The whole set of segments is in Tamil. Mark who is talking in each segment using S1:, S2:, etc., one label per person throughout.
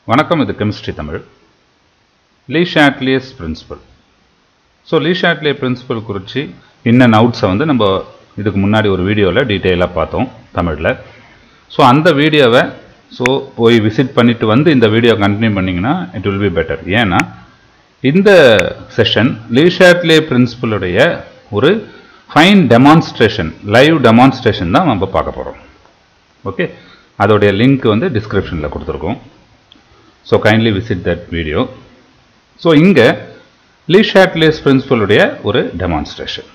S1: வணக்கம் இது chemistry Tamil Le Chatelier's principle so Le Chatelier principle குறித்து இன்ன அவுட்ஸை வந்து நம்ம இதுக்கு முன்னாடி ஒரு வீடியோவில் டீட்டெயிலாக பார்த்தோம் தமிழில் ஸோ அந்த வீடியோவை ஸோ போய் விசிட் பண்ணிட்டு வந்து இந்த வீடியோ கண்டினியூ பண்ணிங்கன்னா இட் வில் பி பெட்டர் ஏன்னா இந்த செஷன் லீ ஷாட்லியே பிரின்சிபலுடைய ஒரு ஃபைன் டெமான்ஸ்ட்ரேஷன் லைவ் டெமான்ஸ்ட்ரேஷன் தான் நம்ம பார்க்க போகிறோம் ஓகே அதோடைய லிங்க் வந்து டிஸ்கிரிப்ஷனில் கொடுத்துருக்கோம் so kindly visit that video so இங்கே லீ ஷாட்லேஸ் பிரின்சிபலுடைய ஒரு டெமான்ஸ்ட்ரேஷன்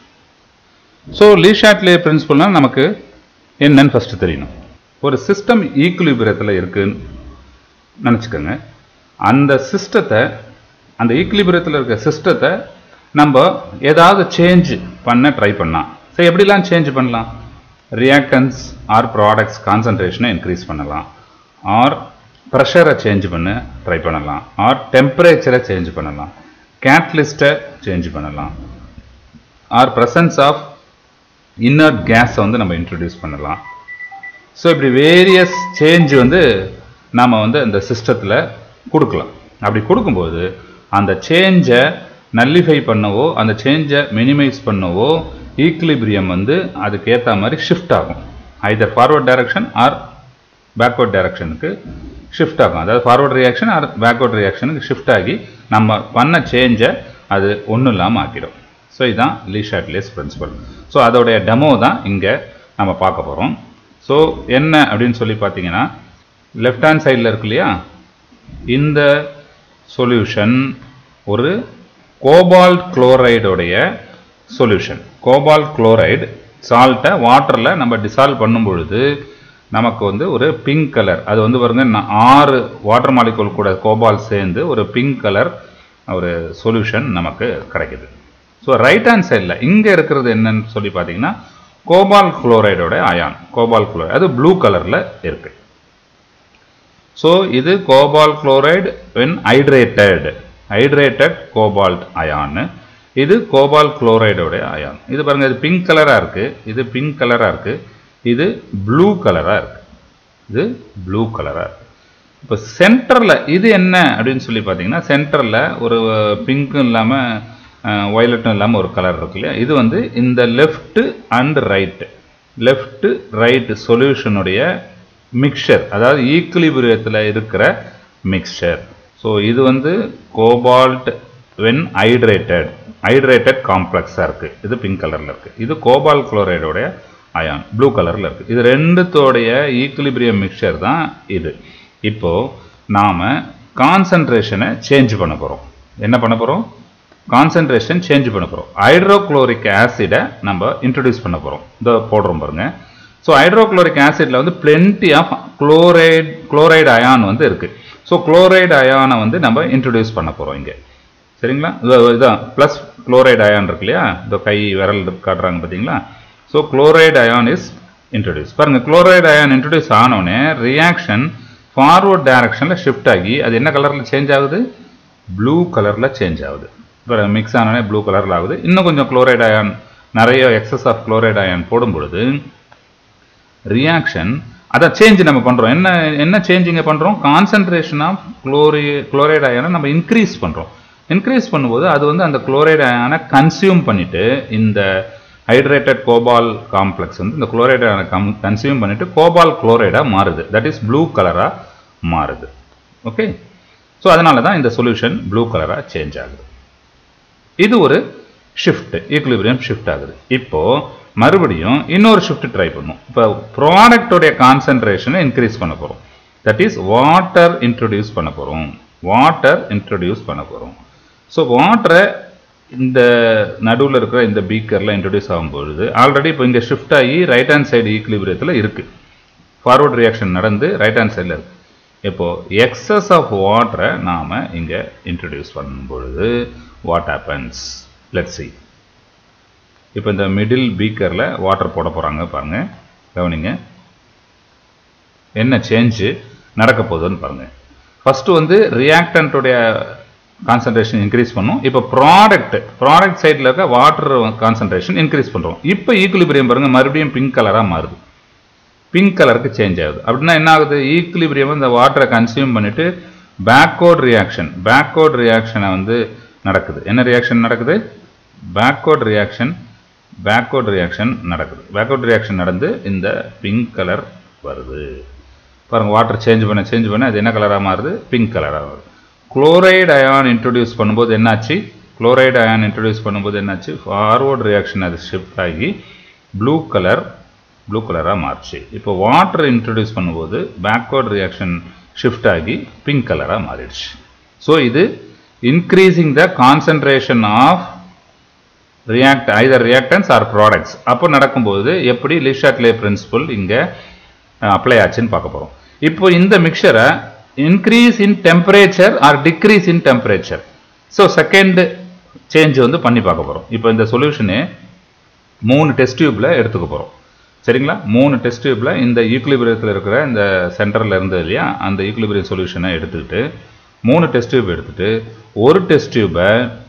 S1: ஸோ லீ ஷாட்லே பிரின்சிபல்னால் நமக்கு என்னன்னு ஃபஸ்ட்டு தெரியணும் ஒரு சிஸ்டம் ஈக்குலிபிரியத்தில் இருக்குன்னு நினச்சிக்கோங்க அந்த சிஸ்டத்தை அந்த ஈக்குலிபிரியத்தில் இருக்க சிஸ்டத்தை நம்ம ஏதாவது சேஞ்ச் பண்ண ட்ரை பண்ணலாம் ஸோ எப்படிலாம் சேஞ்ச் பண்ணலாம் ரியாக்டன்ஸ் ஆர் ப்ராடக்ட்ஸ் கான்சன்ட்ரேஷனை இன்க்ரீஸ் பண்ணலாம் ஆர் ப்ரெஷரை சேஞ்ச் பண்ண ட்ரை பண்ணலாம் ஆர் டெம்பரேச்சரை சேஞ்ச் பண்ணலாம் கேட்லிஸ்ட்டை சேஞ்ச் பண்ணலாம் ஆர் ப்ரெசன்ஸ் ஆஃப் இன்னர் கேஸை வந்து நம்ம இன்ட்ரடியூஸ் பண்ணலாம் ஸோ இப்படி வேரியஸ் சேஞ்ச் வந்து நாம் வந்து அந்த சிஸ்டத்தில் கொடுக்கலாம் அப்படி கொடுக்கும்போது அந்த சேஞ்சை நல்லிஃபை பண்ணவோ அந்த சேஞ்சை மினிமைஸ் பண்ணவோ ஈக்லிபிரியம் வந்து அதுக்கு ஏற்ற மாதிரி ஷிஃப்ட் ஆகும் either forward direction or backward டைரக்ஷனுக்கு ஷிஃப்ட் ஆகும் அதாவது ஃபார்வர்ட் ரியாக்ஷன் ஆர் பேக்வர்ட் ரியாக்ஷனுக்கு ஷிஃப்ட் ஆகி நம்ம பண்ண சேஞ்சை அது ஒன்றும் இல்லாமல் ஆக்கிடும் ஸோ இதுதான் லீ ஷாட்லேஸ் பிரின்சிபல் ஸோ அதோடைய டெமோ தான் இங்கே நம்ம பார்க்க போகிறோம் ஸோ என்ன அப்படின்னு சொல்லி பார்த்தீங்கன்னா லெஃப்ட் ஹேண்ட் சைடில் இருக்கு இல்லையா இந்த சொல்யூஷன் ஒரு கோபால்ட் குளோரைடோடைய சொல்யூஷன் கோபால்ட் குளோரைடு சால்ட்டை வாட்டரில் நம்ம டிசால்வ் பண்ணும் பொழுது நமக்கு வந்து ஒரு பிங்க் கலர் அது வந்து பாருங்க நா- ஆறு வாட்டர் மாலிகூல் கூட கோபால் சேர்ந்து ஒரு பிங்க் கலர் ஒரு சொல்யூஷன் நமக்கு கிடைக்குது ஸோ ரைட் ஹேண்ட் சைடில் இங்கே இருக்கிறது என்னன்னு சொல்லி பார்த்தீங்கன்னா கோபால் குளோரைடோட அயான் கோபால் குளோரைடு அது ப்ளூ கலரில் இருக்குது ஸோ இது cobalt chloride when hydrated hydrated cobalt ion இது கோபால் குளோரைடோட அயான் இது பாருங்க இது பிங்க் கலராக இருக்கு இது பிங்க் கலராக இருக்கு இது ப்ளூ கலராக இருக்கு இது ப்ளூ கலராக இருக்கு இப்போ சென்டரில் இது என்ன அப்படின்னு சொல்லி பார்த்தீங்கன்னா சென்டரில் ஒரு பிங்க்கும் இல்லாமல் ஒயலட்டும் இல்லாமல் ஒரு கலர் இருக்கு இல்லையா இது வந்து இந்த left and right left right சொல்யூஷனுடைய மிக்சர் அதாவது ஈக்குலிபிரியத்தில் இருக்கிற மிக்சர் ஸோ இது வந்து கோபால்ட் வென் ஹைட்ரேட்டட் ஹைட்ரேட்டட் காம்ப்ளெக்ஸாக இருக்குது இது பிங்க் கலரில் இருக்குது இது கோபால் குளோரைடோடைய அயான் ப்ளூ கலரில் இருக்குது இது ரெண்டுத்தோடைய ஈக்குலிபிரியம் மிக்சர் தான் இது இப்போது நாம் கான்சன்ட்ரேஷனை சேஞ்ச் பண்ண போகிறோம் என்ன பண்ண போகிறோம் கான்சன்ட்ரேஷன் சேஞ்ச் பண்ண போகிறோம் ஹைட்ரோக்ளோரிக் ஆசிடை நம்ம இன்ட்ரடியூஸ் பண்ண போகிறோம் இந்த போடுறோம் பாருங்க ஸோ ஹைட்ரோக்ளோரிக் ஆசிடில் வந்து plenty of chloride chloride ion வந்து இருக்குது ஸோ குளோரைடு அயானை வந்து நம்ம இன்ட்ரடியூஸ் பண்ண போகிறோம் இங்கே சரிங்களா இது இதான் ப்ளஸ் குளோரைடு அயான் இருக்கு இல்லையா இந்த கை விரல் காட்டுறாங்க பார்த்தீங்களா so chloride ion is introduce பாருங்க குளோரைடு அயான் இன்ட்ரடியூஸ் ஆனோடனே ரியாக்ஷன் ஃபார்வர்ட் டைரக்ஷனில் ஷிஃப்ட் ஆகி அது என்ன கலரில் சேஞ்ச் ஆகுது ப்ளூ கலரில் சேஞ்ச் ஆகுது இப்போ மிக்ஸ் ஆனோடனே ப்ளூ கலரில் ஆகுது இன்னும் கொஞ்சம் குளோரைடு அயான் நிறைய எக்ஸஸ் ஆஃப் குளோரைடு அயான் போடும் பொழுது ரியாக்ஷன் அதை சேஞ்ச் நம்ம பண்ணுறோம் என்ன என்ன சேஞ்ச் இங்கே பண்ணுறோம் கான்சன்ட்ரேஷன் ஆஃப் குளோரி குளோரைடு அயனை நம்ம இன்க்ரீஸ் பண்ணுறோம் இன்க்ரீஸ் பண்ணும்போது அது வந்து அந்த குளோரைடு அயனை கன்சியூம் பண்ணிட்டு இந்த ஹைட்ரேட்டட் கோபால் காம்ப்ளெக்ஸ் வந்து இந்த குளோரைடு அயனை கம் கன்சியூம் பண்ணிட்டு கோபால் குளோரைடாக மாறுது தட் இஸ் ப்ளூ கலராக மாறுது ஓகே ஸோ அதனால தான் இந்த சொல்யூஷன் ப்ளூ கலராக சேஞ்ச் ஆகுது இது ஒரு ஷிஃப்ட் ஈக்குலிபிரியம் ஷிஃப்ட் ஆகுது இப்போ மறுபடியும் இன்னொரு ஷிஃப்ட் ட்ரை பண்ணும் இப்போ ப்ராடக்டோடைய கான்சென்ட்ரேஷனை இன்க்ரீஸ் பண்ண போகிறோம் தட் இஸ் வாட்டர் இன்ட்ரடியூஸ் பண்ண போகிறோம் வாட்டர் இன்ட்ரடியூஸ் பண்ண போகிறோம் ஸோ வாட்டரை இந்த நடுவில் இருக்கிற இந்த பீக்கரில் இன்ட்ரடியூஸ் ஆகும்பொழுது ஆல்ரெடி இப்போ இங்கே ஷிஃப்ட் ஆகி ரைட் ஹேண்ட் சைடு ஈக்குலிபிரியத்தில் இருக்குது ஃபார்வர்ட் ரியாக்ஷன் நடந்து ரைட் ஹேண்ட் சைடில் இருக்கு இப்போ எக்ஸஸ் ஆஃப் வாட்டரை நாம் இங்கே இன்ட்ரடியூஸ் பண்ணும் பொழுது வாட் ஹேப்பன்ஸ் லெட் சி இப்போ இந்த மிடில் பீக்கரில் வாட்டர் போட போகிறாங்க பாருங்க கவனிங்க என்ன சேஞ்சு நடக்க போகுதுன்னு பாருங்க ஃபர்ஸ்ட் வந்து ரியாக்டன்ட்டுடைய கான்சன்ட்ரேஷன் இன்க்ரீஸ் பண்ணும் இப்போ ப்ராடக்ட் ப்ராடக்ட் சைடில் இருக்க வாட்டர் கான்சன்ட்ரேஷன் இன்க்ரீஸ் பண்ணுறோம் இப்போ ஈக்குலிபிரியம் பாருங்க மறுபடியும் பிங்க் கலராக மாறுது பிங்க் கலருக்கு சேஞ்ச் ஆகுது அப்படின்னா என்ன ஆகுது ஈக்குலிபிரியம் இந்த வாட்டரை கன்சியூம் பண்ணிட்டு பேக்வர்ட் ரியாக்ஷன் பேக்வர்ட் ரியாக்ஷனை வந்து நடக்குது என்ன ரியாக்ஷன் நடக்குது பேக்வர்ட் ரியாக்ஷன் பேக்வர்ட் ரியாக்ஷன் நடக்குது பேக்வர்ட் ரியாக்ஷன் நடந்து இந்த பிங்க் கலர் வருது பாருங்கள் வாட்டர் சேஞ்ச் பண்ண சேஞ்ச் பண்ண அது என்ன கலராக மாறுது பிங்க் கலராக வருது குளோரைடு அயான் இன்ட்ரடியூஸ் பண்ணும்போது என்னாச்சு குளோரைடு அயான் இன்ட்ரடியூஸ் பண்ணும்போது என்னாச்சு ஃபார்வர்ட் ரியாக்ஷன் அது ஷிஃப்ட் ஆகி ப்ளூ கலர் ப்ளூ கலராக மாறுச்சு இப்போ வாட்டர் இன்ட்ரடியூஸ் பண்ணும்போது பேக்வர்ட் ரியாக்ஷன் ஷிஃப்ட் ஆகி பிங்க் கலராக மாறிடுச்சு ஸோ இது increasing the concentration of react either reactants or products அப்போ நடக்கும்போது எப்படி லிஷாட்லே பிரின்சிபல் இங்கே அப்ளை ஆச்சுன்னு பார்க்க போகிறோம் இப்போ இந்த மிக்சரை increase in temperature or decrease in temperature so second change வந்து பண்ணி பார்க்க போகிறோம் இப்போ இந்த சொல்யூஷனு மூணு டெஸ்ட் டியூப்பில் எடுத்துக்க போகிறோம் சரிங்களா மூணு டெஸ்ட் டியூப்பில் இந்த ஈக்குலிபிரியத்தில் இருக்கிற இந்த சென்டரில் இருந்தது இல்லையா அந்த ஈக்குலிபிரியம் சொல்யூஷனை எடுத்துக்கிட்டு மூணு டெஸ்ட் டியூப் எடுத்துகிட்டு ஒரு டெஸ்ட் டியூப்பை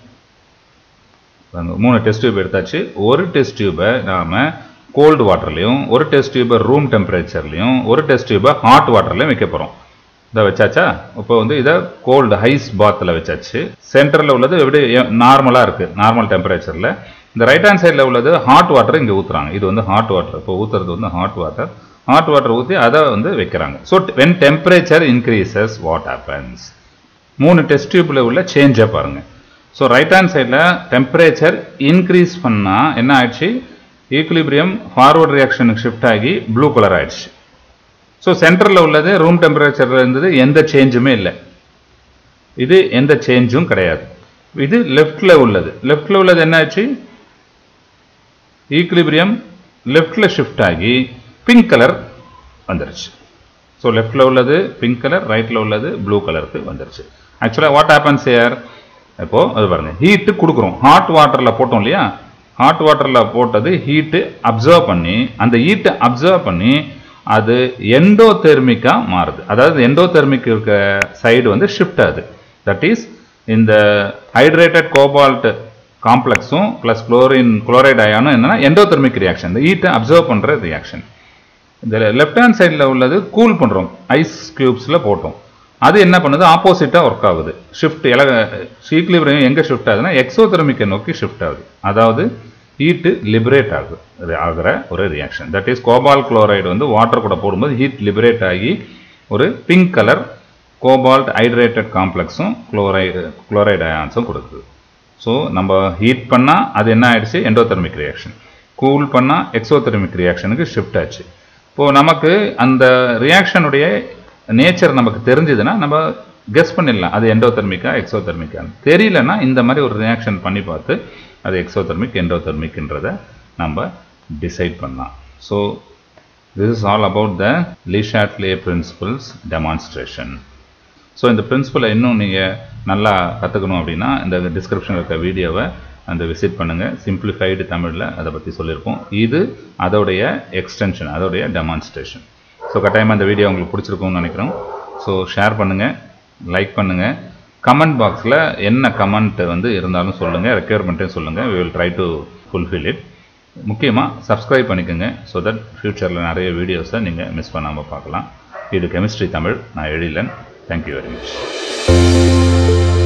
S1: மூணு டெஸ்ட் டியூப் எடுத்தாச்சு ஒரு டெஸ்ட் டியூப்பை நாம் கோல்டு வாட்டர்லையும் ஒரு டெஸ்ட் டியூபை ரூம் டெம்பரேச்சர்லையும் ஒரு டெஸ்ட் டியூபை ஹாட் வாட்டர்லையும் வைக்க போகிறோம் இதை வச்சாச்சா இப்போ வந்து இதை கோல்டு ஹைஸ் பாத்தில் வச்சாச்சு சென்டரில் உள்ளது எப்படி நார்மலாக இருக்குது நார்மல் டெம்பரேச்சரில் இந்த ரைட் ஹேண்ட் சைடில் உள்ளது ஹாட் வாட்டர் இங்கே ஊற்றுறாங்க இது வந்து ஹாட் வாட்டர் இப்போ ஊற்றுறது வந்து ஹாட் வாட்டர் ஹாட் வாட்டர் ஊற்றி அதை வந்து வைக்கிறாங்க so when temperature increases what happens மூணு டெஸ்ட் டியூப்பில் உள்ள சேஞ்சை பாருங்கள் ஸோ ரைட் ஹேண்ட் சைடில் டெம்பரேச்சர் இன்க்ரீஸ் பண்ணால் என்ன ஆயிடுச்சு ஈக்குலிபிரியம் ஃபார்வர்ட் ரியாக்ஷனுக்கு ஷிஃப்ட் ஆகி ப்ளூ கலர் ஆயிடுச்சு ஸோ சென்டரில் உள்ளது ரூம் டெம்பரேச்சரில் இருந்தது எந்த சேஞ்சுமே இல்லை இது எந்த சேஞ்சும் கிடையாது இது லெஃப்டில் உள்ளது லெஃப்டில் உள்ளது என்ன ஆச்சு ஈக்குலிபிரியம் லெஃப்டில் ஷிஃப்ட் ஆகி பிங்க் கலர் வந்துருச்சு ஸோ லெஃப்டில் உள்ளது பிங்க் கலர் ரைட்டில் உள்ளது ப்ளூ கலருக்கு வந்துருச்சு ஆக்சுவலாக வாட் ஹேப்பன்ஸ் ஏர் இப்போது அது பாருங்கள் ஹீட்டு கொடுக்குறோம் ஹாட் வாட்டரில் போட்டோம் இல்லையா ஹாட் வாட்டரில் போட்டது ஹீட்டு அப்சர்வ் பண்ணி அந்த ஹீட்டை அப்சர்வ் பண்ணி அது எண்டோதெர்மிக்காக மாறுது அதாவது எண்டோதெர்மிக் இருக்க சைடு வந்து ஷிஃப்ட் ஆகுது தட் இஸ் இந்த ஹைட்ரேட்டட் கோபால்ட் காம்ப்ளெக்ஸும் ப்ளஸ் குளோரின் குளோரைட் அயானும் என்னன்னா எண்டோதெர்மிக் ரியாக்ஷன் இந்த ஹீட்டை அப்சர்வ் பண்ணுற ரியாக்ஷன் இந்த லெஃப்ட் ஹேண்ட் சைடில் உள்ளது கூல் பண்ணுறோம் ஐஸ் க்யூப்ஸில் போட்டோம் அது என்ன பண்ணுது ஆப்போசிட்டாக ஒர்க் ஆகுது ஷிஃப்ட் எல சீக்லிபிரியம் எங்கே ஷிஃப்ட் ஆகுதுன்னா எக்ஸோதெர்மிக்கை நோக்கி ஷிஃப்ட் ஆகுது அதாவது ஹீட்டு லிபரேட் ஆகுது ஆகிற ஒரு reaction that is cobalt chloride வந்து வாட்டர் கூட போடும்போது ஹீட் லிபரேட் ஆகி ஒரு பிங்க் கலர் கோபால்ட் ஹைட்ரேட்டட் காம்ப்ளெக்ஸும் குளோரைடு குளோரைடு அயான்ஸும் கொடுக்குது ஸோ நம்ம ஹீட் பண்ணால் அது என்ன ஆயிடுச்சு எண்டோதெர்மிக் ரியாக்ஷன் கூல் பண்ணால் எக்ஸோதெர்மிக் ரியாக்ஷனுக்கு ஷிஃப்ட் ஆச்சு இப்போது நமக்கு அந்த ரியாக்ஷனுடைய நேச்சர் நமக்கு தெரிஞ்சதுன்னா நம்ம கெஸ் பண்ணிடலாம் அது எண்டோதெர்மிக்கா எக்ஸோதெர்மிக்கான்னு தெரியலன்னா இந்த மாதிரி ஒரு ரியாக்ஷன் பண்ணி பார்த்து அது எக்ஸோதெர்மிக் எண்டோதெர்மிக்ன்றதை நம்ம டிசைட் பண்ணலாம் so this is all about the Le Chatelier principles demonstration so இந்த பிரின்சிபலை இன்னும் நீங்கள் நல்லா கற்றுக்கணும் அப்படின்னா இந்த டிஸ்கிரிப்ஷனில் இருக்க வீடியோவை அந்த விசிட் பண்ணுங்கள் சிம்பிளிஃபைடு தமிழில் அதை பற்றி சொல்லியிருக்கோம் இது அதோடைய எக்ஸ்டென்ஷன் அதோடைய டெமான்ஸ்ட்ரேஷன் ஸோ கட்டாயமாக இந்த வீடியோ உங்களுக்கு பிடிச்சிருக்கும்னு நினைக்கிறோம் ஸோ ஷேர் பண்ணுங்கள் லைக் பண்ணுங்கள் கமெண்ட் பாக்ஸில் என்ன கமெண்ட் வந்து இருந்தாலும் சொல்லுங்கள் ரெக்யர்மெண்ட்டையும் சொல்லுங்கள் we will try to fulfil it முக்கியமாக சப்ஸ்கிரைப் பண்ணிக்கோங்க ஸோ தட் ஃப்யூச்சரில் நிறைய வீடியோஸை நீங்கள் மிஸ் பண்ணாமல் பார்க்கலாம் இது கெமிஸ்ட்ரி தமிழ் நான் எழிலன் தேங்க்யூ வெரி மச்